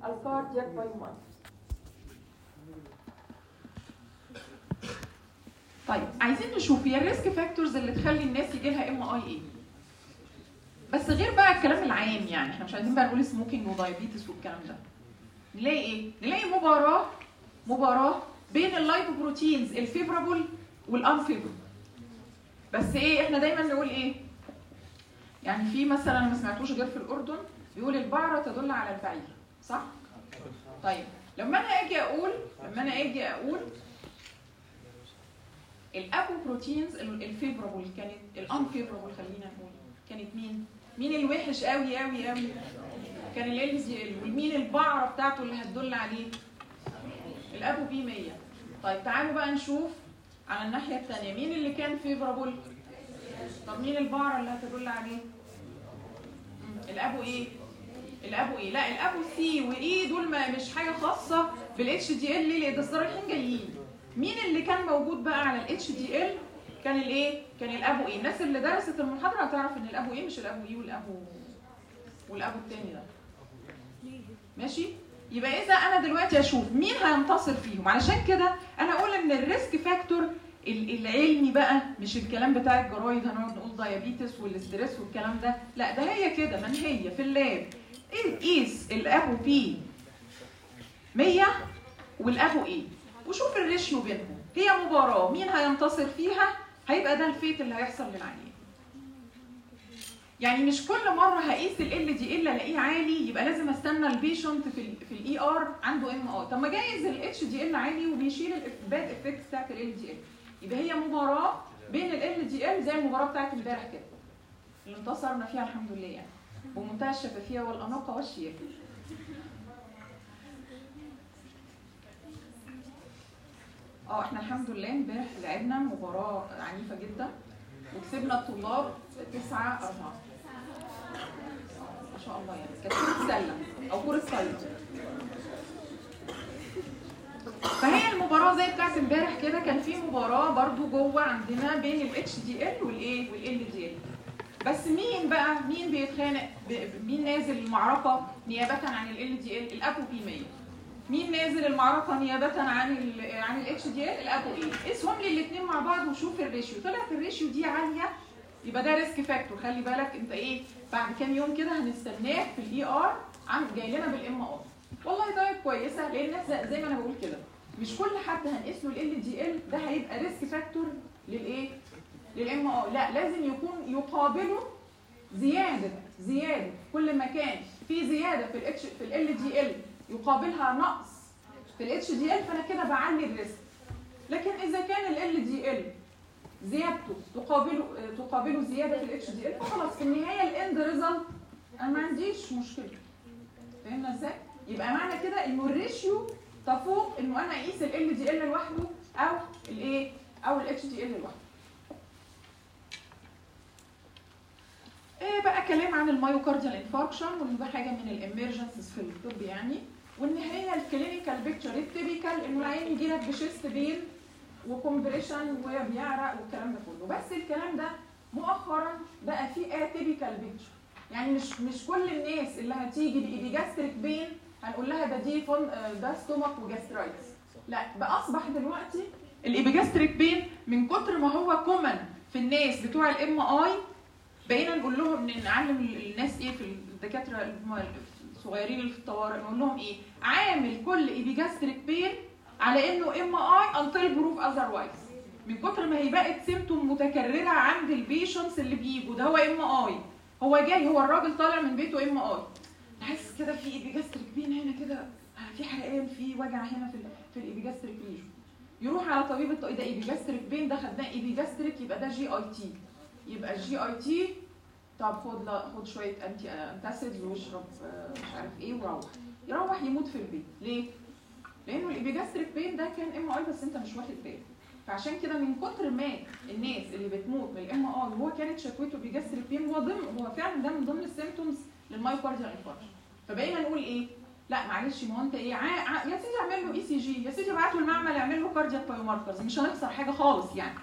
الكاردياك بايوماركرز طيب عايزين نشوف هي الريسك فاكتورز اللي تخلي الناس يجي لها ام اي ايه بس غير بقى الكلام العام يعني احنا مش عايزين بقى نقول سموكينج ودايابيتس والكلام ده نلاقي ايه نلاقي مباراه مباراه بين اللايبوبروتينز الفيبرابل والانفيبرابل بس ايه احنا دايما نقول ايه يعني في مثلا أنا ما سمعتوش غير في الاردن بيقول البعره تدل على البعير صح طيب لما انا اجي اقول لما انا اجي اقول الابو بروتينز الفيبرابل كانت الانفيبرابل خلينا نقول كانت مين مين الوحش قوي قوي قوي كان ال دي ال ومين البعره بتاعته اللي هتدل عليه الابو بي 100 طيب تعالوا بقى نشوف على الناحيه الثانيه مين اللي كان فيفرابل طب مين البعره اللي هتدل عليه مم، الابو ايه الابو ايه لا الابو سي واي دول ما مش حاجه خاصه بالاتش دي ال ليه ده الصراحين جايين مين اللي كان موجود بقى على الاتش دي ال كان الايه كان الابو ايه الناس اللي درست المحاضره هتعرف ان الابو ايه مش الابو ايه والابو والابو التاني ده ماشي يبقى اذا انا دلوقتي اشوف مين هينتصر فيهم علشان كده انا اقول ان الريسك فاكتور ال- العلمي بقى مش الكلام بتاع الجرايد هنقعد نقول دايابيتس والاستريس والكلام ده لا ده هي كده من هي في اللاب إيه- قيس الابو بي 100 والابو ايه وشوف الريشيو بينهم هي مباراه مين هينتصر فيها هيبقى ده الفيت اللي هيحصل للعيان يعني مش كل مره هقيس ال دي ال الاقيه عالي يبقى لازم استنى البيشنت في ال في الاي ار عنده ام ار طب ما جايز الاتش دي ال عالي وبيشيل الباد افكت بتاعت ال دي ال يبقى هي مباراه بين ال دي ال زي المباراه بتاعت امبارح كده اللي انتصرنا فيها الحمد لله يعني بمنتهى الشفافيه والاناقه والشياكه اه احنا الحمد لله امبارح لعبنا مباراه عنيفه جدا وكسبنا الطلاب 9 4 ما شاء الله يعني كانت كرة سلة أو كرة طايرة فهي المباراة زي بتاعت امبارح كده كان في مباراة برضو جوه عندنا بين ال HDL والايه وال LDL بس مين بقى مين بيتخانق ب- مين نازل المعركة نيابة عن ال LDL الأبو بي 100 مين نازل المعركة نيابة عن ال عن ال HDL الأبو ايه قيسهم لي الاثنين مع بعض وشوف الريشيو طلعت الريشيو دي عالية يبقى ده ريسك فاكتور خلي بالك انت ايه بعد كام يوم كده هنستناك في الاي ار عم جاي لنا بالام ار والله طيب كويسه لان الناس زي- زي ما انا بقول كده مش كل حد هنقيس له ال دي ال ده هيبقى ريسك فاكتور للايه للام ار لا لازم يكون يقابله زياده زياده كل ما كان في زياده في الاتش في ال دي ال يقابلها نقص في الاتش دي ال فانا كده بعلي الريسك لكن اذا كان ال دي ال زيادته تقابله تقابله زياده في الاتش دي ال فخلاص في النهايه الاند ريزلت انا ما عنديش مشكله فهمنا ازاي؟ يبقى معنى كده انه الريشيو تفوق انه انا اقيس ال دي ال لوحده او الايه؟ او الاتش دي ال لوحده. ايه بقى كلام عن المايوكارديال انفاركشن وان ده حاجه من الامرجنسز في الطب يعني وان هي الكلينيكال بيكتشر التيبيكال انه العيان يجي لك بشيست بين وكومبريشن وبيعرق والكلام ده كله بس الكلام ده مؤخرا بقى فيه اتيبيكال بيكتشر يعني مش مش كل الناس اللي هتيجي بايبيجاستريك بين هنقول لها ده دي فون آه، ده ستومك وجاسترايتس لا بقى اصبح دلوقتي الايبيجاستريك بين من كتر ما هو كومن في الناس بتوع الام اي بقينا نقول لهم إن نعلم الناس ايه في الدكاتره اللي هم الصغيرين اللي في الطوارئ نقول لهم ايه عامل كل ايبيجاستريك بين على انه ام اي انتل بروف اذروايز من كتر ما هي بقت سيمتوم متكرره عند البيشنتس اللي بيجوا ده هو ام اي هو جاي هو الراجل طالع من بيته ام اي تحس كده في ايبيجاستريك بين هنا كده في حرقان في وجع هنا في ال في الايبيجاستريك ريجن يروح على طبيب الط- ده ايبيجاستريك بين ده خدناه ايبيجاستريك يبقى ده جي اي تي يبقى الجي اي تي طب خد لا خد شويه انتي انتاسيدز واشرب آه، مش عارف ايه وروح يروح يموت في البيت ليه؟ لانه الايبيجاستريك بين ده كان ام اي بس انت مش واخد بالك فعشان كده من كتر ما الناس اللي بتموت من الام اي وهو كانت شكوته بيجاستريك بين هو ضمن هو فعلا ده من ضمن السيمتومز للمايوكارديال انفاركشن فبقينا نقول ايه؟ لا معلش ما هو انت ايه ع... ع... يا سيدي اعمل له اي سي جي يا سيدي ابعته المعمل اعمل له كاردياك بايوماركرز مش هنخسر حاجه خالص يعني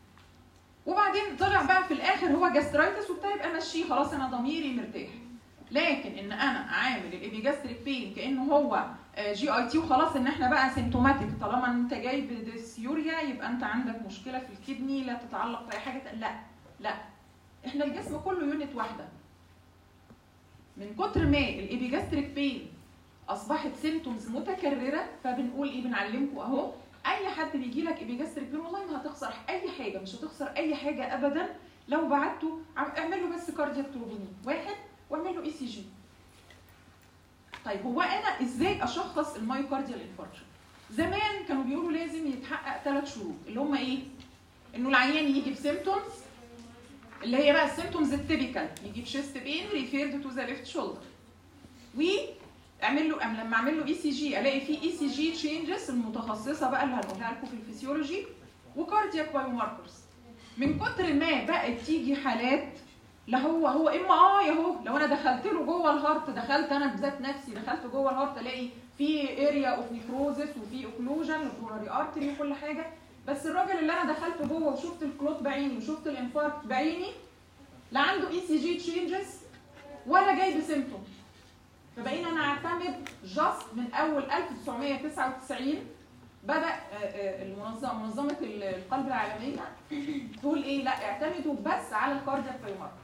وبعدين طلع بقى في الاخر هو جاسترايتس وبتاع يبقى مشيه خلاص انا ضميري مرتاح لكن ان انا عامل الابيجاستريك بين كانه هو جي اي تي وخلاص ان احنا بقى سيمتوماتيك طالما انت جاي بديسيوريا يبقى انت عندك مشكله في الكدني لا تتعلق باي حاجه لا لا احنا الجسم كله يونت واحده من كتر ما الابيجاستريك بين اصبحت سيمتومز متكرره فبنقول ايه بنعلمكم اهو اي حد بيجي لك ابيجاستريك بين والله ما هتخسر اي حاجه مش هتخسر اي حاجه ابدا لو بعته اعمل له بس كاردياك تروبونين واحد واعمل له اي سي جي طيب هو انا ازاي اشخص المايوكارديال انفاركشن زمان كانوا بيقولوا لازم يتحقق ثلاث شروط اللي هم ايه انه العيان يجي بسيمتومز اللي هي بقى السيمتومز التيبيكال يجي بشيست بين ريفيرد تو ذا ليفت شولدر و اعمل له أم لما اعمل له اي سي جي الاقي فيه اي سي جي تشينجز المتخصصه بقى اللي هنقولها لكم في الفسيولوجي وكاردياك بايو ماركرز من كتر ما بقت تيجي حالات لا هو هو اما اه يا هو لو انا دخلت له جوه الهارت دخلت انا بذات نفسي دخلت جوه الهارت الاقي في اريا اوف نيفروزس وفي اوكلوجن وكوراري ارتري وكل حاجه بس الراجل اللي انا دخلت جوه وشفت الكلوت بعيني وشفت الانفاركت بعيني لا عنده اي سي جي تشينجز ولا جاي بسيمتوم فبقينا نعتمد جاست من اول 1999 بدا المنظمه منظمه القلب العالميه تقول ايه لا اعتمدوا بس على الكاردياك بايوماركر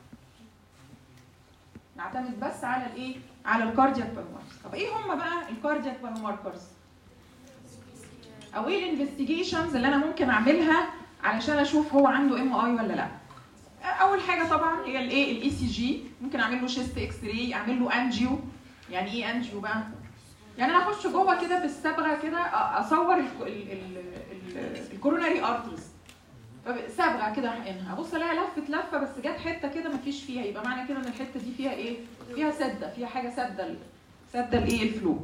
نعتمد بس على الايه على الكاردياك بايوماركرز طب ايه هم بقى الكاردياك بايوماركرز او ايه الانفستيجيشنز اللي انا ممكن اعملها علشان اشوف هو عنده ام اي ولا لا اول حاجه طبعا هي الايه الاي سي جي ممكن اعمل له شيست اكس راي اعمل له انجيو يعني ايه انجيو بقى يعني انا اخش جوه كده بالصبغه كده اصور الكوروناري ارترز صبغه كده احقنها ابص الاقي لفت لفه بس جت حته كده مفيش فيها يبقى معنى كده ان الحته دي فيها ايه؟ فيها سده فيها حاجه سده سده الايه الفلو.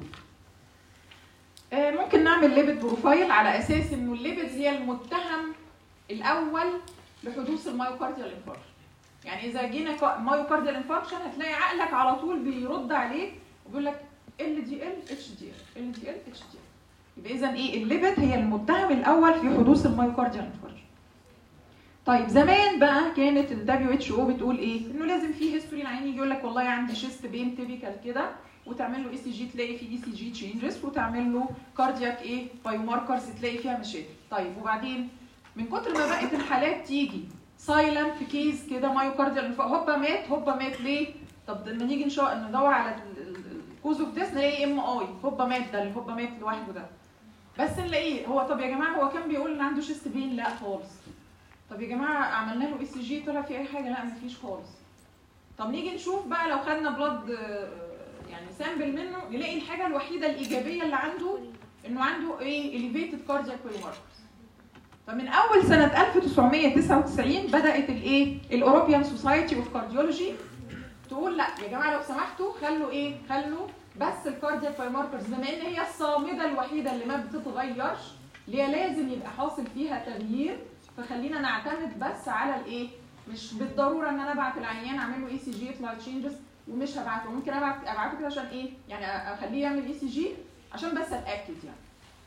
آه ممكن نعمل ليبيد بروفايل على اساس انه الليبيدز هي المتهم الاول لحدوث المايوكارديال انفاركشن. يعني اذا جينا مايوكارديال انفاركشن هتلاقي عقلك على طول بيرد عليك وبيقول لك ال دي ال اتش دي ال ال دي ال اتش دي ال. يبقى اذا ايه الليبيد هي المتهم الاول في حدوث المايوكارديال انفاركشن. طيب زمان بقى كانت ال WHO بتقول ايه؟ انه لازم في هيستوري العين يجي يقول لك والله عندي شيست بين تيبيكال كده وتعمل له اي سي جي تلاقي فيه اي سي جي تشينجز وتعمل له كاردياك ايه؟ بايو ماركرز تلاقي فيها مشاكل. طيب وبعدين من كتر ما بقت الحالات تيجي سايلنت كيس كده مايوكارديال هوبا مات هوبا مات ليه؟ طب لما نيجي ندور على الكوز اوف ديس نلاقي ام اي هوبا مات ده اللي هوبا مات لوحده ده. بس نلاقيه هو طب يا جماعه هو كان بيقول ان عنده شيست بين لا خالص. طب يا جماعه عملنا له اي سي جي طلع في اي حاجه لا مفيش خالص طب نيجي نشوف بقى لو خدنا بلاد يعني سامبل منه نلاقي الحاجه الوحيده الايجابيه اللي عنده انه عنده ايه elevated cardiac biomarkers فمن اول سنه 1999 بدات الايه الاوروبيان سوسايتي اوف كارديولوجي تقول لا يا جماعه لو سمحتوا خلوا ايه خلوا بس الكاردياك بايوماركرز بما ان هي الصامده الوحيده اللي ما بتتغيرش اللي هي لازم يبقى حاصل فيها تغيير فخلينا نعتمد بس على الايه مش بالضروره ان انا ابعت العيان اعمل له اي سي جي يطلع تشينجز ومش هبعته ممكن ابعت ابعته كده عشان ايه يعني اخليه يعمل اي سي جي عشان بس اتاكد يعني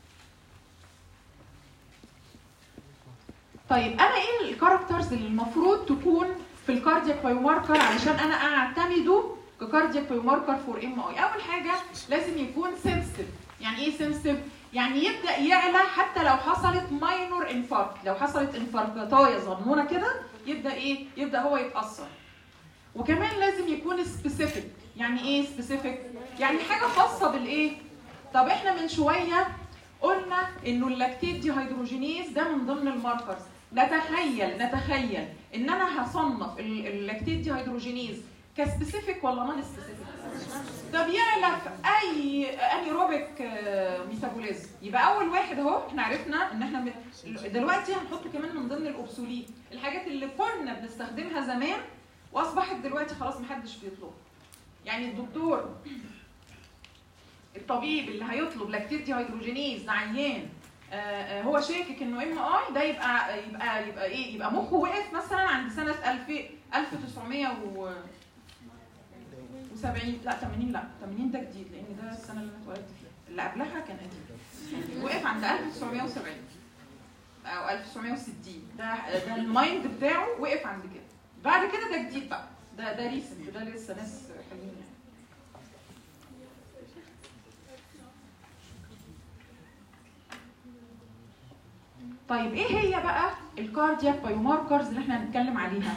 طيب انا ايه الكاركترز اللي المفروض تكون في الكاردياك بايوماركر علشان انا اعتمده ككاردياك بايوماركر فور ام اي اول حاجه لازم يكون سنسيتيف يعني ايه سنسيتيف يعني يبدا يعلى حتى لو حصلت ماينور انفاركت لو حصلت انفاركتايه صغنونه كده يبدا ايه يبدا هو يتاثر وكمان لازم يكون سبيسيفيك يعني ايه سبيسيفيك يعني حاجه خاصه بالايه طب احنا من شويه قلنا انه اللاكتيت دي هيدروجينيز ده من ضمن الماركرز نتخيل نتخيل ان انا هصنف اللاكتيت دي هيدروجينيز كسبيسيفيك ولا نون سبيسيفيك طب يعلى في اي انيروبيك ميتابوليزم يبقى اول واحد اهو احنا عرفنا ان احنا دلوقتي هنحطه كمان من ضمن الاوبسوليت الحاجات اللي كنا بنستخدمها زمان واصبحت دلوقتي خلاص محدش بيطلبها يعني الدكتور الطبيب اللي هيطلب لاكتيت دي هيدروجينيز عيان هو شاكك انه ام اي ده يبقى يبقى يبقى ايه يبقى مخه وقف مثلا عند سنه 2000 1900 و 70 لا 80 لا 80 ده جديد لان ده السنه اللي انا اتولدت فيها اللي قبلها كان قديم وقف عند 1970 او 1960 ده ده المايند بتاعه وقف عند كده بعد كده ده جديد بقى ده ده ريسنت ده لسه ناس حلوين يعني طيب ايه هي بقى الكاردياك بايوماركرز اللي احنا هنتكلم عليها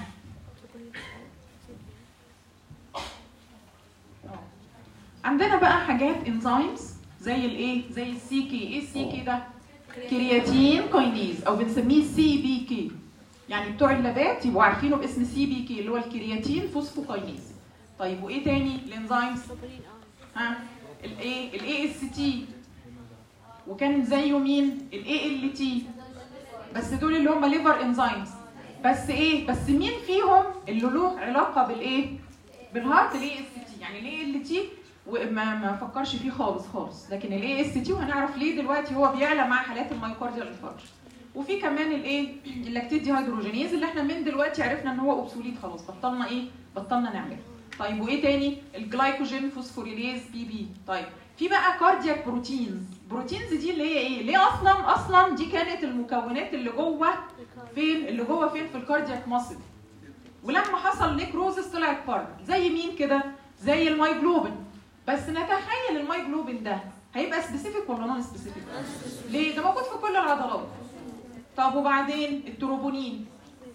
آه. عندنا بقى حاجات انزيمز زي الايه زي السي كي ايه السي كي ده كرياتين كاينيز او بنسميه سي بي كي يعني بتوع اللابات يبقوا عارفينه باسم سي بي كي اللي هو الكرياتين فوسفوكاينيز طيب وايه تاني الانزيمز ها الايه الاي اس تي وكان زيه مين الاي ال تي بس دول اللي هم ليفر انزيمز بس ايه بس مين فيهم اللي له علاقه بالايه بالهارت الاي اس تي يعني الاي ال تي وما ما فكرش فيه خالص خالص لكن الاي اس تي وهنعرف ليه دلوقتي هو بيعلى مع حالات المايوكارديال انفاركشن وفي كمان الايه اللاكتيت دي هيدروجينيز اللي احنا من دلوقتي عرفنا ان هو اوبسوليت خلاص بطلنا ايه بطلنا نعمله طيب وايه تاني الجلايكوجين فوسفوريليز بي بي طيب في بقى كاردياك بروتينز بروتينز دي اللي هي ايه ليه اصلا اصلا دي كانت المكونات اللي جوه فين اللي جوه فين في الكاردياك ماسل ولما حصل نيكروزس طلعت بره زي مين كده زي المايجلوبين بس نتخيل المايجلوبين ده هيبقى سبيسيفيك ولا نون سبيسيفيك ليه ده موجود في كل العضلات طب وبعدين التروبونين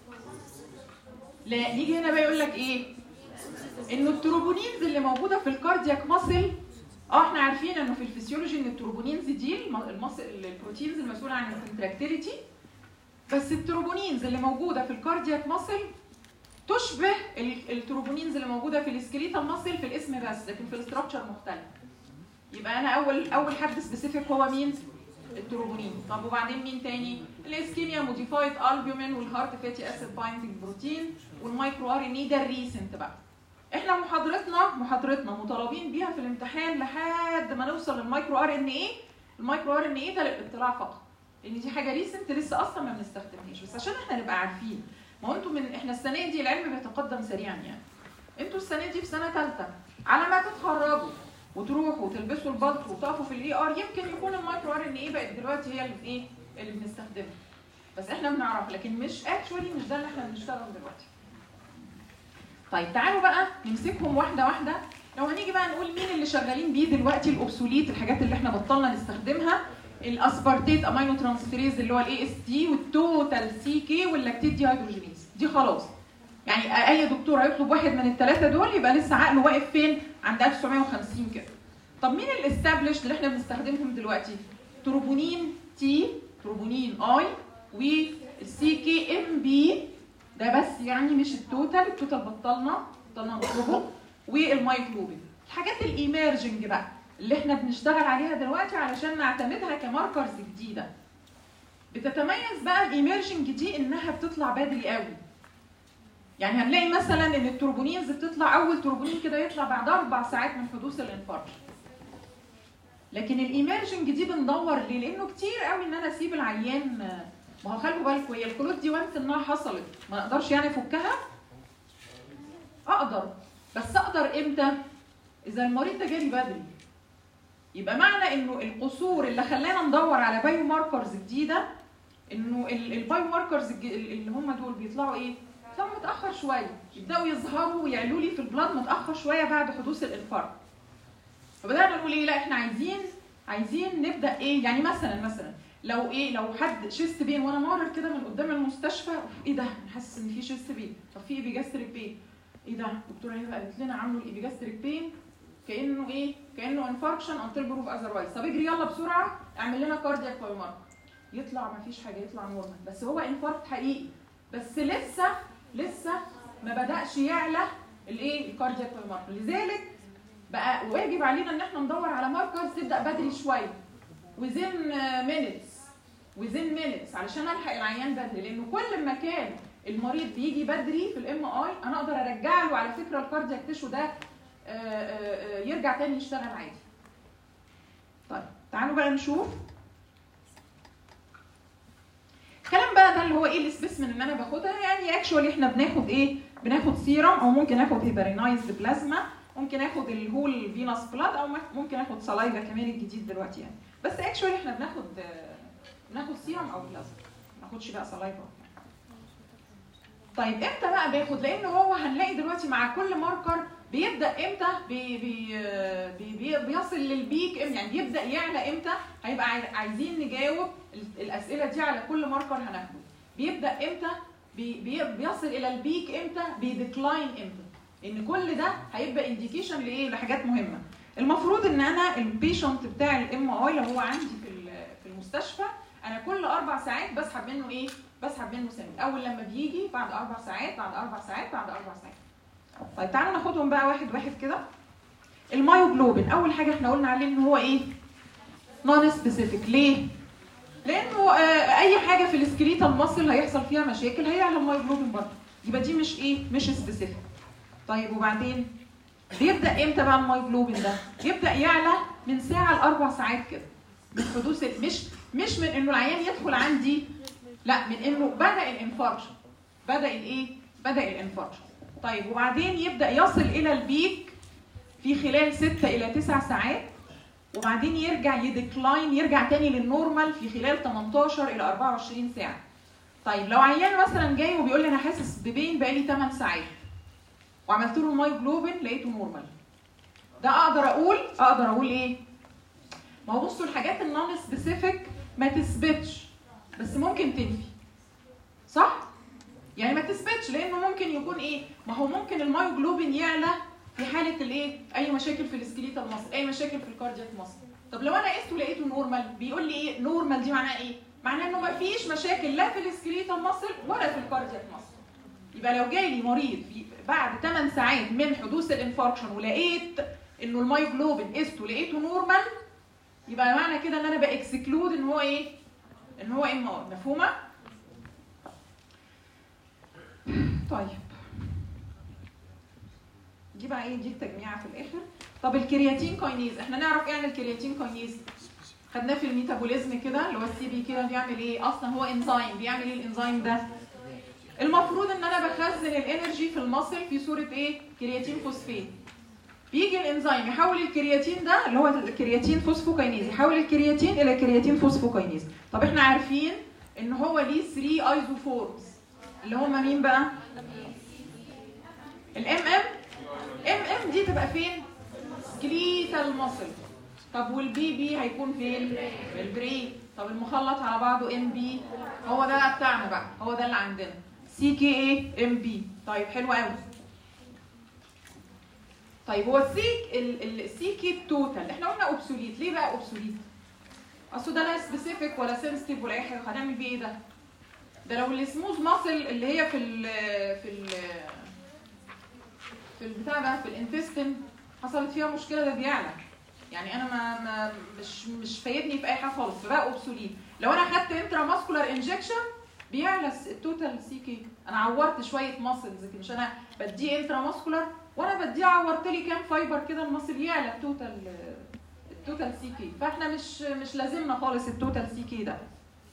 لا يجي هنا بقى يقول لك ايه انه التروبونينز اللي موجوده في الكاردياك ماسل اه احنا عارفين انه في الفسيولوجي ان التروبونينز دي الم- المص... البروتينز المسؤوله عن الكونتراكتيليتي بس التروبونينز اللي موجوده في الكاردياك ماسل تشبه ال- التروبونينز اللي موجوده في السكليتال ماسل في الاسم بس لكن في الاستراكشر مختلف يبقى انا اول اول حد سبيسيفيك هو مين التروبونين طب وبعدين مين تاني الاسكيميا موديفايد البيومين والهارت فاتي اسيد بايندنج بروتين والمايكرو ار ان اي ده الريسنت بقى احنا محاضرتنا محاضرتنا مطالبين بيها في الامتحان لحد ما نوصل للمايكرو ار ان اي المايكرو ار ان اي ده للاطلاع فقط لان دي حاجه ريسنت لسه اصلا ما بنستخدمهاش بس عشان احنا نبقى عارفين ما هو انتوا من احنا السنه دي العلم بيتقدم سريعا يعني انتوا السنه دي في سنه ثالثه على ما تتخرجوا وتروحوا وتلبسوا البلطو وتقفوا في الاي ار يمكن يكون المايكرو ار ان اي بقت دلوقتي هي اللي ايه اللي بنستخدمها بس احنا بنعرف لكن مش اكشولي مش ده اللي احنا بنشتغل دلوقتي طيب تعالوا بقى نمسكهم واحده واحده لو هنيجي بقى نقول مين اللي شغالين بيه دلوقتي الاوبسوليت الحاجات اللي احنا بطلنا نستخدمها الاسبارتيت امينو ترانسفيريز اللي هو الاي اس تي والتوتال سي كي واللاكتيت دي هيدروجينيز دي خلاص يعني اي دكتور هيطلب واحد من الثلاثه دول يبقى لسه عقله واقف فين عند 1950 كده طب مين الاستابليشد اللي احنا بنستخدمهم دلوقتي تروبونين تي تروبونين اي والسي كي ام بي ده بس يعني مش التوتال التوتال بطلنا بطلنا نطلبه والمايكروبين الحاجات الايمرجنج بقى اللي احنا بنشتغل عليها دلوقتي علشان نعتمدها كماركرز جديده بتتميز بقى الايمرجنج دي انها بتطلع بدري قوي يعني هنلاقي مثلا ان التوربونينز بتطلع اول توربونين كده يطلع بعد اربع ساعات من حدوث الانفاركت لكن الايمرجنج دي بندور ليه لانه كتير قوي ان انا اسيب العيان ما هو خلوا بالكم هي الكلوت دي وانس انها حصلت ما اقدرش يعني افكها اقدر بس اقدر امتى اذا المريض ده جالي بدري يبقى معنى انه القصور اللي خلانا ندور على بايو ماركرز جديده انه البايو ماركرز اللي هم دول بيطلعوا ايه بيطلعوا متاخر شويه يبداوا يظهروا ويعلوا لي في البلاد متاخر شويه بعد حدوث الانفاركت فبدانا نقول ايه لا احنا عايزين عايزين نبدا ايه يعني مثلا مثلا لو ايه لو حد شيست بين وانا مارر كده من قدام المستشفى ايه ده انا حاسس ان في شيست بين طب في ايبيجاستريك بين ايه ده الدكتوره هبه قالت لنا عملوا الايبيجاستريك بين كانه ايه كانه انفاركشن انتل بروف اذروايز طب اجري يلا بسرعه اعمل لنا كاردياك بايوماركر يطلع ما فيش حاجه يطلع نورمال بس هو انفاركت حقيقي بس لسه لسه ما بداش يعلى الايه الكاردياك بايوماركر لذلك بقى واجب علينا ان احنا ندور على ماركرز تبدا بدري شويه within minutes within minutes علشان الحق العيان بدري لانه كل ما كان المريض بيجي بدري في الام اي انا اقدر ارجع له على فكره الكاردياك تيشو ده يرجع تاني يشتغل عادي. طيب تعالوا بقى نشوف الكلام بقى ده اللي هو ايه السبيسمن اللي انا باخدها يعني اكشولي احنا بناخد ايه؟ بناخد سيرم او ممكن اخد هيبرينايزد بلازما ممكن اخد الهول فينوس بلاد او ممكن اخد سلايفا كمان الجديد دلوقتي يعني بس اكشولي احنا بناخد بناخد سيرم او بلازما ما ناخدش بقى سلايفا طيب امتى بقى باخد لان هو هنلاقي دلوقتي مع كل ماركر بيبدا امتى بي بي بي بي بيصل للبيك إم- يعني بيبدا يعلى امتى هيبقى عاي- عايزين نجاوب ال- الاسئله دي على كل ماركر هناخده بيبدا امتى بي بي بيصل الى البيك امتى بيديكلاين امتى ان كل ده هيبقى انديكيشن لايه لحاجات مهمه المفروض ان انا البيشنت بتاع الام اي اللي هو عندي في ال- في المستشفى انا كل اربع ساعات بسحب منه ايه بسحب منه سامي اول لما بيجي بعد اربع ساعات بعد اربع ساعات بعد اربع ساعات طيب تعالوا ناخدهم بقى واحد واحد كده المايوجلوبين اول حاجه احنا قلنا عليه ان هو ايه نون سبيسيفيك ليه لانه آه اي حاجه في السكريتال ماسل هيحصل فيها مشاكل هيعلى المايوجلوبين برضه يبقى دي مش ايه مش سبيسيفيك طيب وبعدين بيبدا امتى بقى المايوجلوبين ده يبدا يعلى من ساعه لاربع ساعات كده من حدوث ال- مش مش من انه العيان يدخل عندي لا من انه بدا الانفاركشن بدا الايه بدا الانفاركشن طيب وبعدين يبدا يصل الى البيك في خلال 6 الى 9 ساعات وبعدين يرجع يديكلاين يرجع تاني للنورمال في خلال 18 الى 24 ساعه طيب لو عيان مثلا جاي وبيقول لي انا حاسس ببين بقالي 8 ساعات وعملت له المايوجلوبين لقيته نورمال ده اقدر اقول اقدر اقول ايه ما هو بصوا الحاجات النون سبيسيفيك ما تثبتش بس ممكن تنفي صح يعني ما تثبتش لانه ممكن يكون ايه ما هو ممكن المايوجلوبين يعلى في حاله الايه اي مشاكل في السكليتال مصل اي مشاكل في الكاردياك مصل طب لو انا قسته لقيته نورمال بيقول لي ايه نورمال دي معناها ايه معناه انه ما فيش مشاكل لا في السكليتال مصل ولا في الكاردياك مصل يبقى لو جاي لي مريض في بعد 8 ساعات من حدوث الانفاركشن ولقيت انه المايوجلوبين قسته لقيته نورمال يبقى معنى كده ان انا باكسكلود ان هو ايه ان هو ام ار مفهومه طيب دي بقى ايه دي التجميعه في الاخر طب الكرياتين كاينيز احنا نعرف ايه عن الكرياتين كاينيز خدناه في الميتابوليزم كده اللي هو السي بي كده بيعمل ايه اصلا هو انزيم بيعمل ايه الانزيم ده المفروض ان انا بخزن الانرجي في المصل في صوره ايه كرياتين فوسفات بيجي الانزيم يحول الكرياتين ده اللي هو الكرياتين فوسفوكاينيز يحول الكرياتين الى كرياتين فوسفوكاينيز طب احنا عارفين ان هو ليه 3 ايزوفورمز اللي هم مين بقى الام ام ام ام دي تبقى فين سكليتال ماسل طب والبي بي هيكون فين في البري طب المخلط على بعضه ام بي هو ده بقى بتاعنا بقى هو ده اللي عندنا سي كي اي ام بي طيب حلو قوي طيب هو السيك السي كي توتال احنا قلنا اوبسوليت ليه بقى اوبسوليت اصل ده لا سبيسيفيك ولا سنسيتيف ولا اي حاجه هنعمل بيه ايه ده ده لو السموث ماسل اللي هي في ال في ال في البتاع ده في الانتستين حصلت فيها مشكله ده بيعلى يعني انا ما, ما مش مش فايدني في اي حاجه خالص فبقى اوبسوليت لو انا خدت انترا ماسكولار انجكشن بيعلى التوتال سي كي انا عورت شويه ماسلز مش انا بديه انترا ماسكولار وانا بديه عورت لي كام فايبر كده المصل يعلى التوتال التوتال سي كي فاحنا مش مش لازمنا خالص التوتال سي كي ده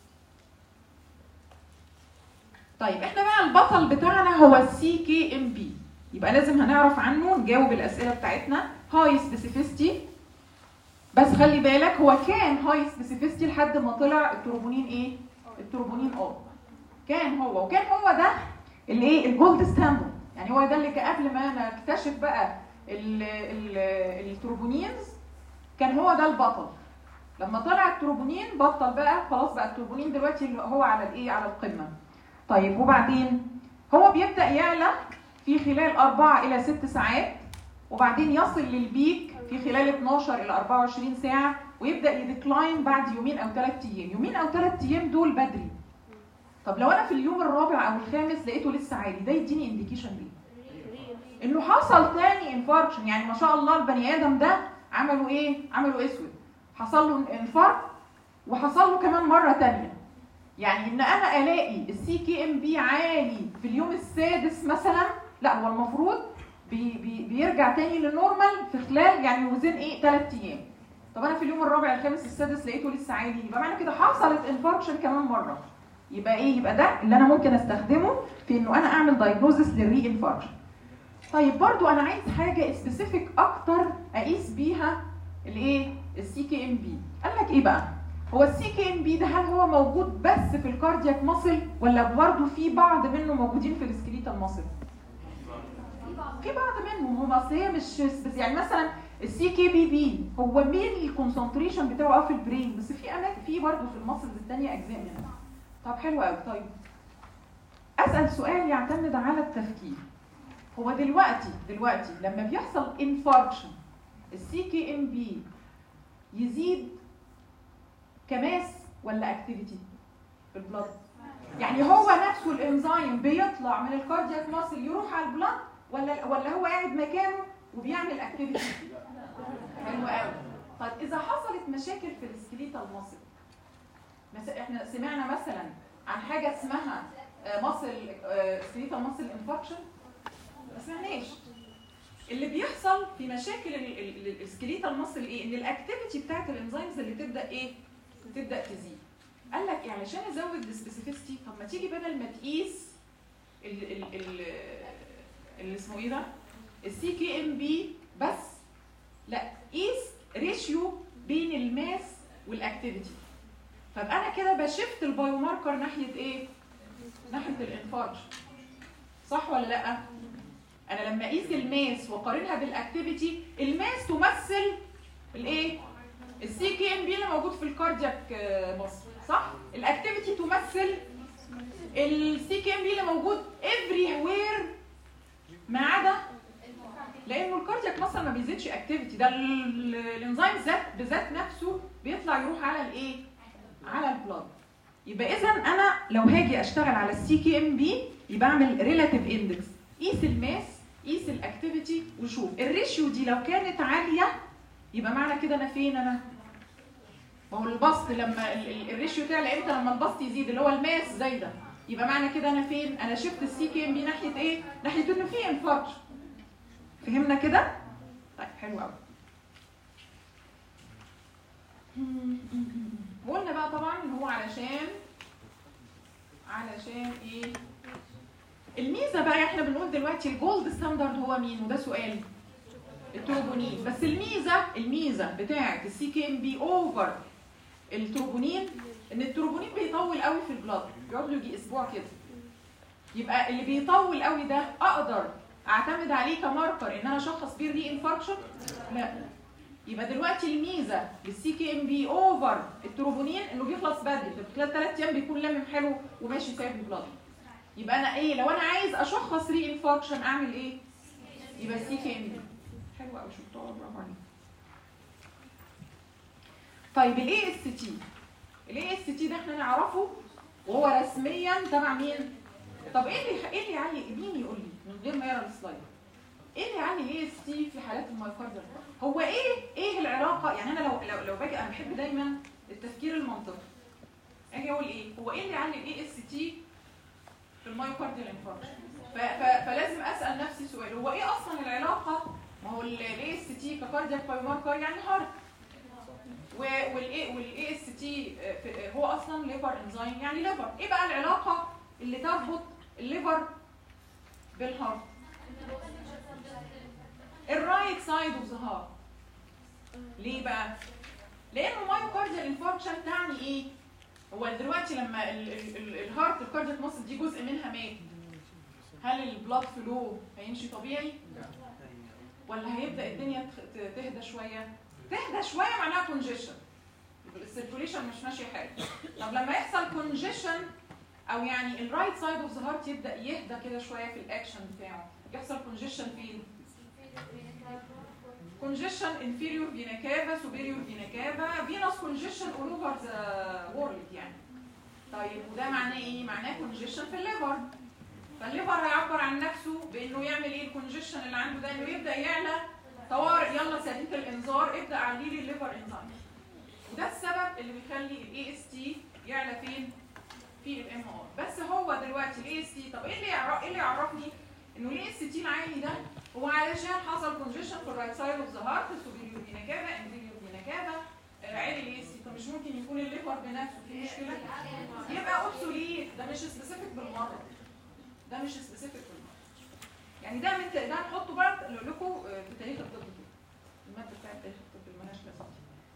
طيب احنا بقى البطل بتاعنا هو السي كي ام بي يبقى لازم هنعرف عنه نجاوب الاسئله بتاعتنا هاي سبيسيفيستي بس خلي بالك هو كان هاي سبيسيفيستي لحد ما طلع التروبونين ايه التروبونين اه كان هو وكان هو ده اللي ايه الجولد ستاندرد يعني هو ده اللي قبل ما نكتشف بقى ال ال التروبونينز كان هو ده البطل لما طلع التروبونين بطل بقى خلاص بقى التروبونين دلوقتي اللي هو على الايه على القمه طيب وبعدين هو بيبدا يعلى في خلال 4 الى 6 ساعات وبعدين يصل للبيك في خلال 12 الى 24 ساعه ويبدا يديكلاين بعد يومين او ثلاث ايام يومين او ثلاث ايام دول بدري طب لو انا في اليوم الرابع او الخامس لقيته لسه عالي ده يديني انديكيشن ليه انه حصل تاني انفاركشن يعني ما شاء الله البني ادم ده عملوا ايه عملوا اسود حصل له انفاركت وحصل له كمان مره تانية يعني ان انا الاقي السي كي ام بي عالي في اليوم السادس مثلا لا هو المفروض بي بي بيرجع تاني للنورمال في خلال يعني وزن ايه ثلاث ايام طب انا في اليوم الرابع الخامس السادس لقيته لسه عالي يبقى معنى كده حصلت انفاركشن كمان مره يبقى ايه يبقى ده اللي انا ممكن استخدمه في انه انا اعمل دايجنوزس للري انفاركشن طيب برضو انا عايز حاجه سبيسيفيك اكتر اقيس بيها الايه السي كي ام بي قال لك ايه بقى هو السي كي ام بي ده هل هو موجود بس في الكاردياك ماسل ولا برضو في بعض منه موجودين في السكليتال ماسل في بعض منهم هم اصل هي مش بس يعني مثلا السي كي بي بي هو مين الكونسنتريشن بتاعه اه في البرين بس في اماكن في برضه في المصل الثانيه اجزاء منها طب حلو قوي طيب اسال سؤال يعتمد على التفكير هو دلوقتي دلوقتي لما بيحصل انفاركشن السي كي ام بي يزيد كماس ولا اكتيفيتي في البلاد يعني هو نفسه الانزيم بيطلع من الكاردياك ماسل يروح على البلاد ولا ولا هو قاعد مكانه وبيعمل اكتيفيتي حلو قوي طيب اذا حصلت مشاكل في السكليتال ماسل مثلا احنا سمعنا مثلا عن حاجه اسمها ماسل سكليتال ماسل انفكشن ما سمعناش اللي بيحصل في مشاكل السكليتال ماسل ايه ان الاكتيفيتي بتاعت الانزيمز اللي تبدا ايه تبدا تزيد قال لك يعني عشان ازود السبيسيفيستي طب ما تيجي بدل ما تقيس ال ال ال اللي اسمه ايه ده السي كي ام بي بس لا قيس ريشيو بين الماس والاكتيفيتي فابقى انا كده بشفت البايو ماركر ناحيه ايه ناحيه الانفارج صح ولا لا انا لما اقيس الماس واقارنها بالاكتيفيتي الماس تمثل الايه السي كي ام بي اللي موجود في الكاردياك مصر صح الاكتيفيتي تمثل السي كي ام بي اللي موجود افري وير ما عدا لانه الكاردياك مصر ما بيزيدش اكتيفيتي ده الانزيم ذات بذات نفسه بيطلع يروح على الايه على البلاد يبقى اذا انا لو هاجي اشتغل على السي كي ام بي يبقى اعمل ريلاتيف اندكس قيس الماس قيس الاكتيفيتي وشوف الريشيو دي لو كانت عاليه يبقى معنى كده انا فين انا ما هو البسط لما الريشيو تعلى امتى لما البسط يزيد اللي هو الماس زايده يبقى معنى كده انا فين انا شفت السي كي ام بي ناحيه ايه ناحيه انه في انفاركشن فهمنا كده طيب حلو قوي قلنا بقى طبعا ان هو علشان علشان ايه الميزه بقى احنا بنقول دلوقتي الجولد ستاندرد هو مين وده سؤال التروبونين بس الميزه الميزه بتاعه السي كي ام بي اوفر التروبونين ان التروبونين بيطول قوي في البلاد بيقعد له يجي اسبوع كده يبقى اللي بيطول قوي ده اقدر اعتمد عليه كماركر ان انا اشخص بيه ري انفاركشن لا يبقى دلوقتي الميزه للسي كي ام بي اوفر التروبونين انه بيخلص بدري في خلال ثلاث ايام بيكون لامم حلو وماشي سايب البلاد يبقى انا ايه لو انا عايز اشخص ري انفاركشن اعمل ايه يبقى السي كي ام بي حلو قوي شفتوها برافو عليك طيب الاي اس تي الاي اس تي ده احنا نعرفه وهو رسميا تبع مين طب ايه اللي ايه اللي يعلي مين يقول لي من غير ما يقرا السلايد ايه اللي يعلي الاي اس تي في حالات المايوكارديال هو ايه ايه العلاقه يعني انا لو لو, لو باجي انا بحب دايما التفكير المنطقي اجي اقول ايه هو ايه اللي يعلي الاي اس تي في المايوكارديال انفاركشن فلازم اسال نفسي سؤال هو ايه اصلا العلاقه ما هو الاي اس تي ككاردياك بايوماركر يعني هارت والاي والاي اس تي هو اصلا ليفر انزيم يعني ليفر ايه بقى العلاقه اللي تربط الليفر بالهارت الرايت سايد اوف ذا هارت ليه بقى لانه مايوكارديال انفاركشن تعني ايه هو دلوقتي لما الهارت الكاردياك ماسل دي جزء منها مات هل البلاد فلو هيمشي طبيعي ولا هيبدا الدنيا تهدى شويه تهدى شويه معناها كونجيشن السيركوليشن مش ماشي حلو طب لما يحصل كونجيشن او يعني الرايت سايد اوف ذا هارت يبدا يهدى كده شويه في الاكشن بتاعه يحصل كونجيشن فين كونجيشن انفيريور فينا كافا سوبيريور فينا كافا فينوس كونجيشن اول اوفر ذا وورلد يعني طيب وده معناه ايه معناه كونجيشن في الليفر فالليفر هيعبر عن نفسه بانه يعمل ايه الكونجيشن اللي عنده ده انه يبدا يعلى طوارئ يلا سديد الانذار ابدا علي لي الليفر انزيم وده السبب اللي بيخلي الاي اس تي يعلى فين في الام ار بس هو دلوقتي الاي اس تي طب ايه اللي يعرف ايه اللي يعرفني انه الاي اس تي العالي ده هو علشان حصل كونجيشن في الرايت سايد اوف ذا هارت سوبيريور فينا كافا انفيريور فينا كافا عالي الاي اس تي طب مش ممكن يكون الليفر بنفسه في مشكله يبقى اوبسوليت ده مش سبيسيفيك بالمره ده مش سبيسيفيك بالمره يعني ده من ده نحطه بقى لكم في تاريخ الطب الماده بتاعت تاريخ الطب المنهج لازم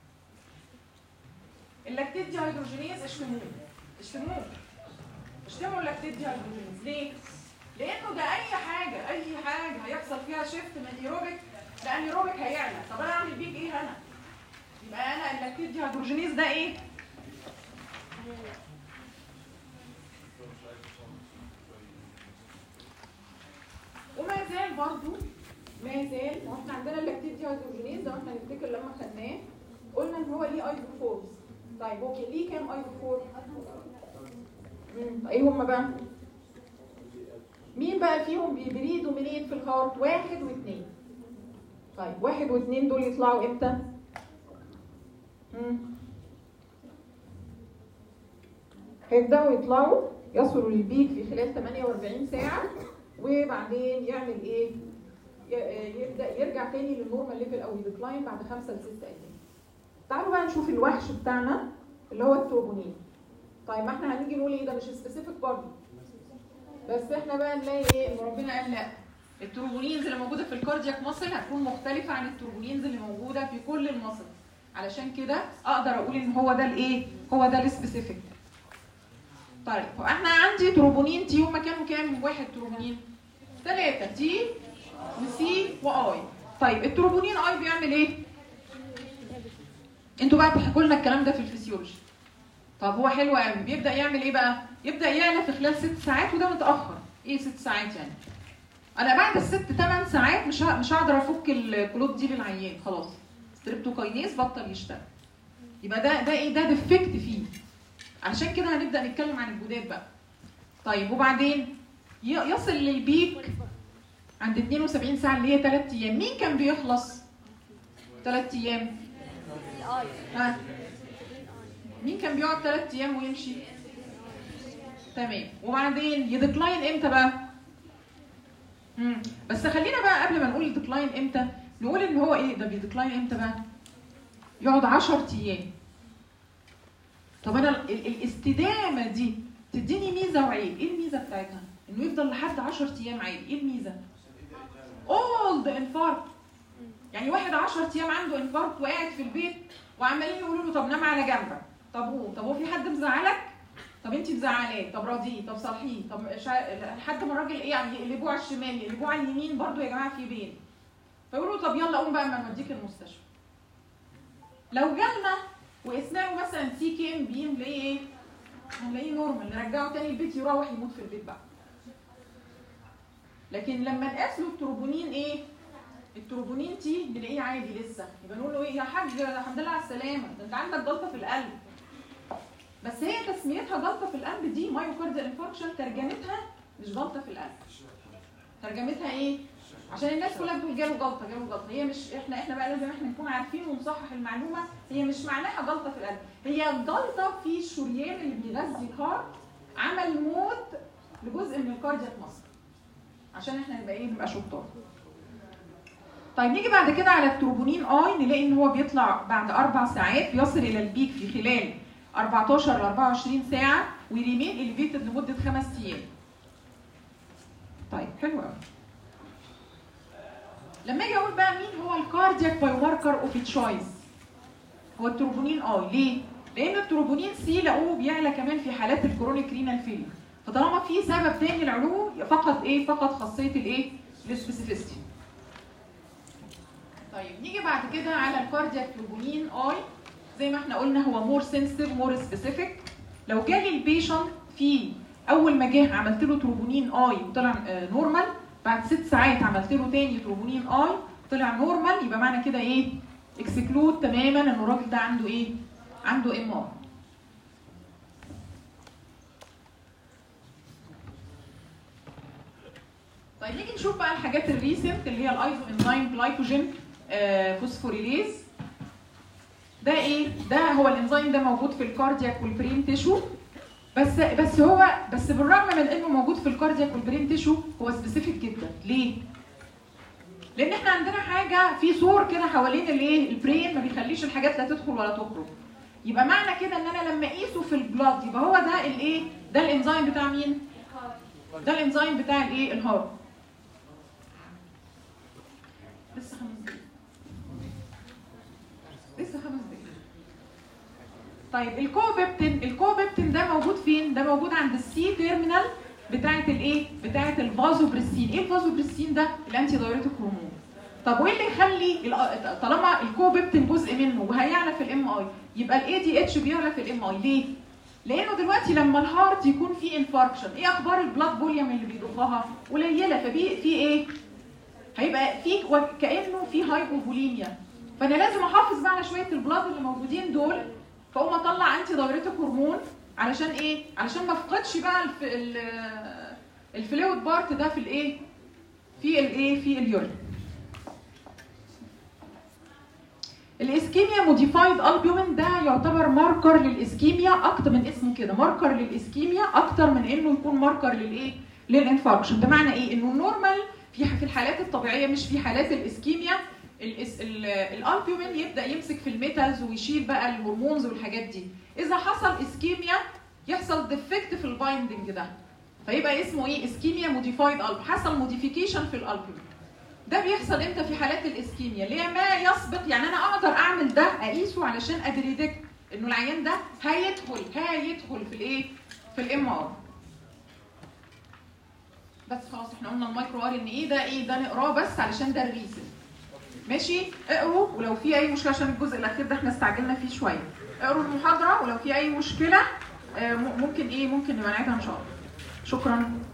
اللاكتيت دي هيدروجينيز اشتموه اشتموه اشتموا اللاكتيت دي هيدروجينيز ليه؟ لانه ده اي حاجه اي حاجه هيحصل فيها شيفت من ايروبيك لانيروبيك هيعلى طب انا اعمل بيك ايه هنا يبقى انا اللاكتيت ديهيدروجينيز ده ايه وما زال برضو ما زال ما احنا عندنا اللاكتيت ديهيدروجينيز ده احنا نفتكر لما خدناه قلنا ان هو ليه ايزوفورز طيب اوكي ليه كام ايزوفور ايه هم بقى مين بقى فيهم بيبريد ومنين في الهارت واحد واثنين طيب واحد واثنين دول يطلعوا امتى مم. هيبداوا يطلعوا يصلوا للبيك في خلال 48 ساعه وبعدين يعمل ايه ي- يبدا يرجع تاني للنورمال ليفل او يديكلاين بعد 5 ل 6 ايام تعالوا بقى نشوف الوحش بتاعنا اللي هو التروبونين طيب ما احنا هنيجي نقول ايه ده مش سبيسيفيك برضه بس احنا بقى نلاقي ايه ان ربنا قال لا التروبونينز اللي موجوده في الكاردياك ماسل هتكون مختلفه عن التروبونينز اللي موجوده في كل الماسل علشان كده اقدر اقول ان هو ده الايه هو ده السبيسيفيك طيب احنا عندي تروبونين تي هما كانوا كام واحد تروبونين ثلاثة تي وسي واي طيب التروبونين اي بيعمل ايه انتوا بقى تحكوا لنا الكلام ده في الفسيولوجي طب هو حلو قوي بيبدا يعمل ايه بقى يبدا يعلى في خلال ست ساعات وده متاخر ايه ست ساعات يعني انا بعد الست ثمان ساعات مش ه- مش هقدر افك الكلوت دي للعيان خلاص ستريبتوكاينيز بطل يشتغل يبقى ده ده ايه ده ديفكت فيه علشان كده هنبدا نتكلم عن الجداد بقى طيب وبعدين ي- يصل للبيك عند 72 ساعه اللي هي 3 ايام مين كان بيخلص 3 ايام ها مين كان بيقعد 3 ايام ويمشي تمام وبعدين يديكلاين امتى بقى مم. بس خلينا بقى قبل ما نقول الديكلاين امتى نقول ان هو ايه ده بيديكلاين امتى بقى يقعد 10 ايام طب انا ال- ال- الاستدامه دي تديني ميزه وعيب ايه الميزه بتاعتها انه يفضل لحد 10 ايام عيب ايه الميزه اولد انفاركت يعني واحد 10 ايام عنده انفاركت وقاعد في البيت وعمالين يقولوا له طب نام على جنبك طب قوم طب هو في حد مزعلك طب انت مزعلاه طب راضيه طب صالحيه طب شا... لحد ما الراجل ايه يعني يقلبوه على الشمال يقلبوه على اليمين برضو يا جماعه في بين فيقولوا طب يلا قوم بقى ما نوديك المستشفى لو جالنا وقسنا له مثلا سي كي ام بي نلاقيه ايه؟ نلاقيه نورمال نرجعه تاني البيت يروح يموت في البيت بقى لكن لما نقاس له التروبونين ايه؟ التروبونين تي نلاقيه عادي لسه يبقى نقول له ايه يا حاج الحمد لله على السلامه ده انت عندك جلطه في القلب بس هي تسميتها جلطه في القلب دي مايوكارديال انفاركشن ترجمتها مش جلطه في القلب ترجمتها ايه عشان الناس كلها بتقول جاله جلطه جاله جلطه هي مش احنا احنا بقى لازم احنا نكون عارفين ونصحح المعلومه هي مش معناها جلطه في القلب هي جلطه في الشريان اللي بيغذي الهارت عمل موت لجزء من الكاردياك مصر عشان احنا نبقى ايه نبقى شطار طيب نيجي بعد كده على التروبونين اي نلاقي ان هو بيطلع بعد اربع ساعات يصل الى البيك في خلال 14 ل 24 ساعه ويريمين الفيتد لمده خمس ايام. طيب حلو قوي. لما اجي اقول بقى مين هو الكاردياك بايوماركر اوف تشويس هو التروبونين اي ليه؟ لان التروبونين سي لقوه بيعلى كمان في حالات الكرونيك رينال فيلير فطالما في سبب تاني لعلوه فقط ايه؟ فقط خاصيه الايه؟ السبيسيفيستي. طيب نيجي بعد كده على الكاردياك تروبونين اي زي ما احنا قلنا هو مور سنسيتيف مور سبيسيفيك لو جالي البيشنت في اول ما جه عملت له تروبونين اي وطلع آه، نورمال بعد ست ساعات عملت له تاني تروبونين اي طلع نورمال يبقى معنى كده ايه اكسكلود تماما ان الراجل ده عنده ايه عنده ام ار طيب نيجي نشوف بقى الحاجات الريسنت اللي هي الايزو انزيم جلايكوجين آه، فوسفوريليز ده ايه؟ ده هو الانزيم ده موجود في الكاردياك والبرين تيشو بس بس هو بس بالرغم من انه موجود في الكاردياك والبرين تيشو هو سبيسيفيك جدا ليه؟ لان احنا عندنا حاجه في سور كده حوالين الايه؟ البرين ما بيخليش الحاجات لا تدخل ولا تخرج يبقى معنى كده ان انا لما اقيسه في البلاد يبقى هو ده الايه؟ ده الانزيم بتاع مين؟ ده الانزيم بتاع الايه؟ الهارت لسه خمس دقايق لسه خمس دقايق طيب الكوبيبتين الكوبيبتين ده موجود فين؟ ده موجود عند السي تيرمينال بتاعه الايه بتاعه الفازوبريسين ايه الفازوبريسين ده الانتي دايوريتيك هرمون طب وايه اللي يخلي ال- طالما الكوبيبتين جزء منه وهيعلى في الام اي يبقى الاي دي اتش بيعلى في الام اي ليه لانه دلوقتي لما الهارت يكون فيه انفاركشن ايه اخبار البلاد فوليوم اللي بيضخها قليله فبي في ايه هيبقى في كانه في هايبوفوليميا فانا لازم احافظ بقى على شويه البلاد اللي موجودين دول فاقوم اطلع انتي دايوريتيك هرمون علشان ايه علشان ما افقدش بقى الف... ال- الفلويد بارت ده في الايه في الايه في اليورين الاسكيميا موديفايد البيومين ده يعتبر ماركر للاسكيميا اكتر من اسمه كده ماركر للاسكيميا اكتر من انه يكون ماركر للايه للانفاركشن بمعنى ايه انه النورمال في في الحالات الطبيعيه مش في حالات الاسكيميا الاس- ال- الالبيومين يبدا يمسك في الميتالز ويشيل بقى الهرمونز والحاجات دي اذا حصل اسكيميا يحصل ديفكت في البايندنج ده فيبقى اسمه ايه اسكيميا موديفايد الب حصل موديفيكيشن في الالبيومين ده بيحصل امتى في حالات الاسكيميا ليه ما يسبق يعني انا اقدر اعمل ده اقيسه علشان ادريدكت انه العيان ده هيدخل هيدخل في الايه في الام ار بس خلاص احنا قلنا المايكرو ار ان ايه ده ايه ده نقراه بس علشان ده الريسن ماشي اقروا ولو في اي مشكله عشان الجزء الاخير ده احنا استعجلنا فيه شويه اقروا المحاضره ولو في اي مشكله آه، م- ممكن ايه ممكن نبقى نعيدها ان شاء الله شكرا